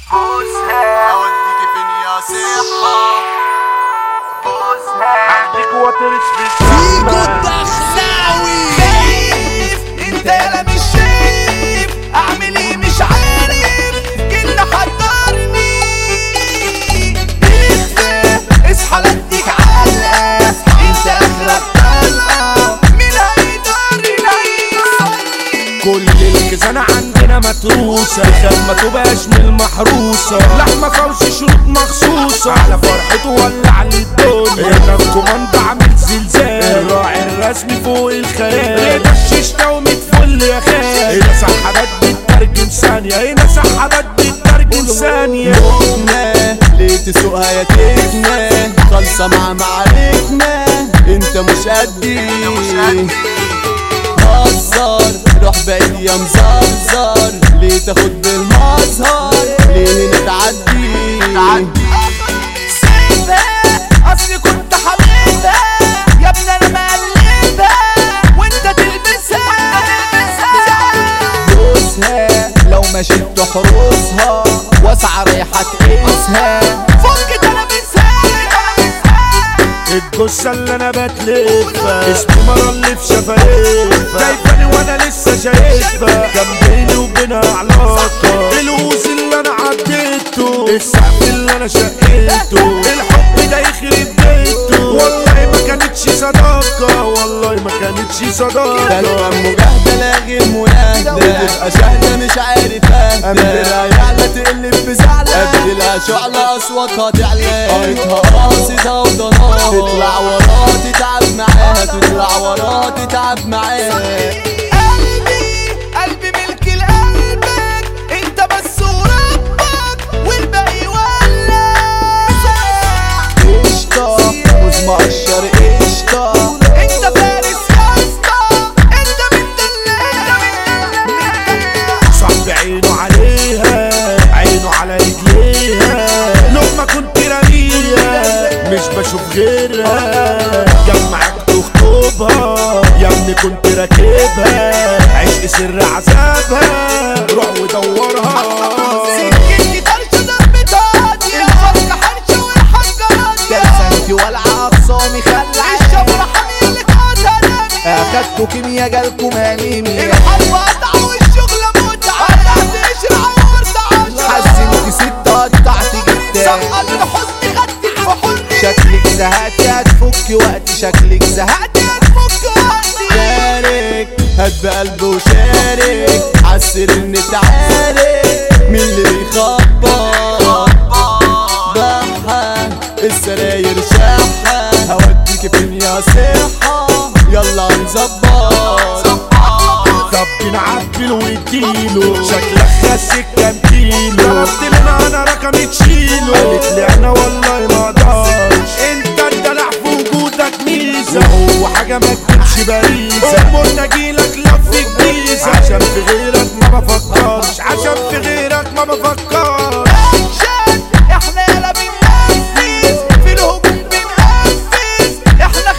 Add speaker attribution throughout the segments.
Speaker 1: بوسها
Speaker 2: اوديك فين يا صحة
Speaker 1: بوسها
Speaker 3: عندك وترس في
Speaker 4: فيجو
Speaker 3: الزحمة
Speaker 4: الدخلاوي
Speaker 1: شايف انت يالا مش شايف اعمل ايه مش عارف كلمة حضرني اخفى اصحى لا اديك علقة انت اخرك طلقة مين هيقدر ينيصني
Speaker 5: كل الخزانة عندنا متروسة خد ما تبقاش من المحروسة لحمة فوش شروط مخصوصة على فرحته ولا على الدنيا هنا الكوماند عامل زلزال الراعي الرسمي فوق الخيال هنا الشيشة وميت فل يا خال هنا سحبات بتترجم ثانية هنا سحبات بتترجم ثانية
Speaker 2: مكنة ليه تسوقها يا تكنة خالصة مع معاركنا انت مش قدي هزر روح بعيد يا مزرزر ليه تاخد بالمظهر ليه هنا تعدي
Speaker 1: سيبها اصلي كنت حبيبها يا ابني انا مقلبها وانت تلبسها بوسها لو مشيت تحرسها واسعى رايحة تقيسها فك تلبسها
Speaker 5: الجثة اللي انا بتلفها اسمه مرة اللي في شفايفها شايفاني وانا لسه شايفها كان بيني وبينها علاقة الوز اللي انا عديته السقف اللي انا شقيته الحب ده يخرب بيته والله ما كانتش صداقة والله ما كانتش
Speaker 2: ده
Speaker 5: صداقة
Speaker 2: لو مجاهدة لاغي المناهدة تبقى شاهدة مش عارف اهدى امرها يعلى تقلب في زعلة اديلها شعلة اصواتها تعلى قايتها قاصدة وضناها تطلع وراها تتعب معاها تطلع وراها تتعب معاها
Speaker 1: قلبي قلبي ملك لقلبك انت بس وربك والباقي ولا قشطة موز مقشر قشطة انت فارس يا اسطى انت من
Speaker 5: صاحبي عينه عليها عينه على رجليها لما كنت رميها مش بشوف غيرها جمعك تخطبها يا ابني كنت راكبها عشق سر عذابها روح ودورها
Speaker 1: سكتي طرشة ضربة هادية الفرقة حرشة والحاجة هادية كرسانتي والعة أقصامي خلع الشفرة حميلة قتلاني أخدتوا كيميا جالكم أنيميا الحرب قطع والشغلة متعة قطعت قشرة عورت عشرة حزنت ستة قطعت جدا سقطت حزني غدت في حزني شكلك زهقتي هتفك وقتي شكلك زهقتي هتفك وقتي
Speaker 2: شارك هات بقلب وشارك عالسر ان تعارك مين اللي بيخبط بحة السراير شاحة هوديك فين يا صحة يلا نظبط
Speaker 5: طب نعبله واديله شكلك خس الكانتيلو طلبت منها انا رقمي تشيله قالت لي انا والله ما اقدرش انت الدلع في وجودك ميزه وهو حاجه ما تكونش باريزه امورنا اجيلك لف جديزه عشان في غيرك ما بفكرش عشان في غيرك ما بفكرش
Speaker 1: اكشن احنا يلا بننفذ في الهجوم بننفذ احنا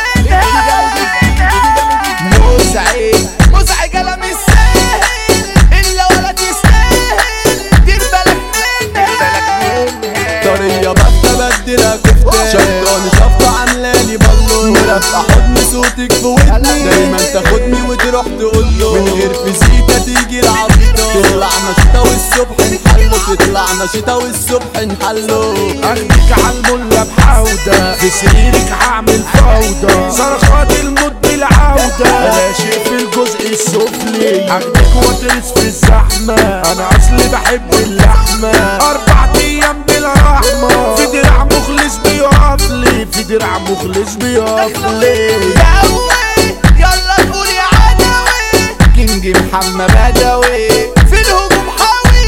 Speaker 1: خارجين مزعج مزعج انا مش سهل الا ولا تستاهل دير بالك منها
Speaker 2: طرية بطة بدلها كفتة شطراني شفطة عاملالي بالو مرافقة حضن صوتك في ودني دايما تاخدني وتروح تقوله من غير فيزيتا تيجي العبيطة تطلع نشيطة والصبح نحله تطلع نشيطة والصبح نحله
Speaker 5: اخدك عالملة بحودة في سريرك هعمل فوضى صرخات الموت بالعودة انا شيء في الجزء السفلي اخدك واترس في الزحمة انا اصلي بحب اللحمة اربع ايام بلا رحمة في درع مخلص بيقف لي في درع مخلص بيقف لي
Speaker 1: داوي يلا تقول يا عدوي كينج محمد بدوي في الهجوم حاوي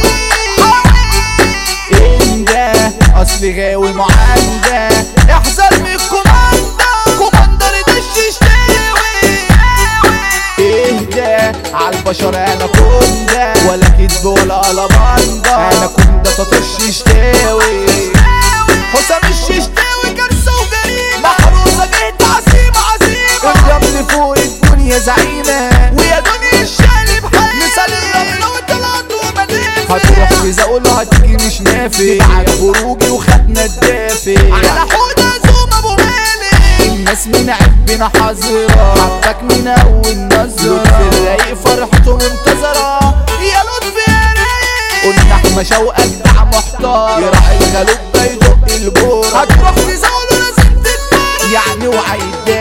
Speaker 1: انجا اصلي غاوي معانجة احذر من الكوماندا كوماندر ده الششتاوي اهدى عالبشر انا كوندا ولا كدب ولا قلباندا انا كوندا تطش شتاوي حسام الششتاوي كارثة وجريمة محروسة جهد عزيمة عزيمة الرمل فوق الدنيا زعيمة ويا دنيا الشقلب حي مثال الرمل وطلعت ومدينة هتروح تزاول هتيجي مش نافي بعد خروجي وخدنا الدافي على حوض زوم ابو مالي الناس من عبنا حذرة حبك من اول نظرة لطفي الرايق فرحته منتظرة يا لطفي يا رايق قلنا احمى شوقك دع محتار يراعي الخلوق ده يدق الجور هتروح تزاول لازم تتفرج يعني وعي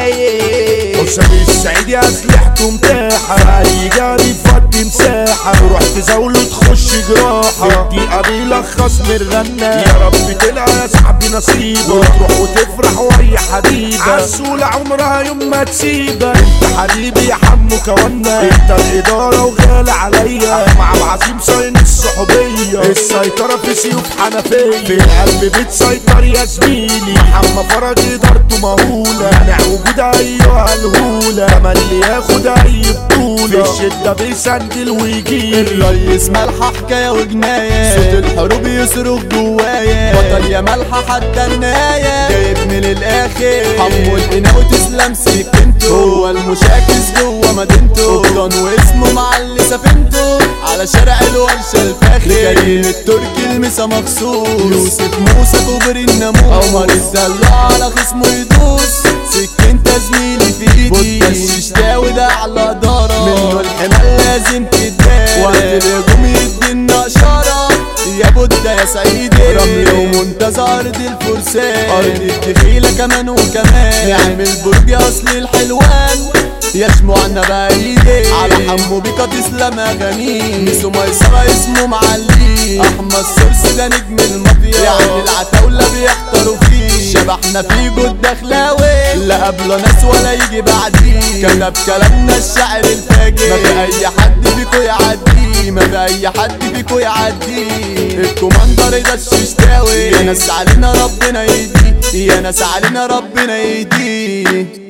Speaker 1: يتضايق
Speaker 5: أسامة السعيد يا أسلحته متاحة أي جاري فضي مساحة تروح تزاوله تخش جراحة الدقيقة بيلخص من الغنى يا رب تلقى يا صاحبي نصيبك وتروح وتفرح وهي حبيبة عسولة عمرها يوم ما تسيبك انت حبيبي يا حمو كوانا انت الإدارة وغالي عليا مع العظيم صاين الصحوبية السيطرة في سيوف حنفية في القلب بتسيطر يا زميلي محمد فرج إدارته مهولة منع وجود أيها الهولة كمان اللي ياخد أي بطولة في الشدة بيسندل ويجيب
Speaker 2: الريس ملحة حكاية وجناية صوت الحروب يصرخ جوايا بطل يا ملحة حتى النهاية جايب من الآخر حمو القناة وتسلم سكنته هو المشاكس جوا مدينته قبطان واسمه معلي سفينته على شارع الورشة الفاخر كريم التركي المسا مخصوص يوسف موسى كوبري الناموس قمر الدلع على خصمه يدوس سكنت زميلي في ايدي الششتاوي ده على دارة منه الحمال لازم تتدارى وقت الهجوم يدينا اشارة يا بودة يا سعيدي رمل ومنتزه ارض الفرسان ارض الدخيلة كمان وكمان نعمل برج اصل الحلوان يشمعنا بايدي على حمو بيكا تسلم اغانيه ميسو ميسرة اسمه معلي احمد سورس ده نجم المافيا يعني العتاولة بيحتروا فيه شبحنا في جود دخلاوي لا قبله ناس ولا يجي بعديه كتب كلامنا الشعر الفاجر ما في اي حد فيكو يعديه ما في اي حد فيكو يعديه الكوماندر ده الششتاوي يا ناس علينا ربنا يهديه يا ناس علينا ربنا يهديه